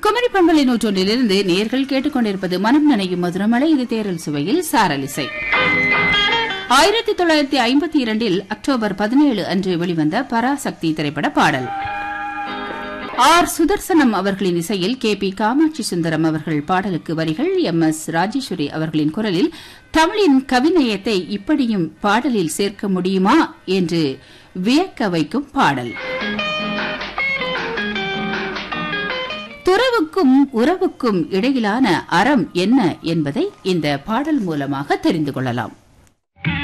குமரி பண்பலை நூற்றொன்றிலிருந்து நேர்கள் கேட்டுக்கொண்டிருப்பது மனம் நனையும் மதுரமலை இது தேரல் சுவையில் சாரலிசை ஆயிரத்தி தொள்ளாயிரத்தி ஐம்பத்தி இரண்டில் அக்டோபர் பதினேழு அன்று வெளிவந்த பராசக்தி திரைப்பட பாடல் ஆர் சுதர்சனம் அவர்களின் இசையில் கே பி காமாட்சி சுந்தரம் அவர்கள் பாடலுக்கு வரிகள் எம் எஸ் ராஜேஸ்வரி அவர்களின் குரலில் தமிழின் கவிநயத்தை இப்படியும் பாடலில் சேர்க்க முடியுமா என்று வியக்க வைக்கும் பாடல் துறவுக்கும் உறவுக்கும் இடையிலான அறம் என்ன என்பதை இந்த பாடல் மூலமாக தெரிந்து கொள்ளலாம்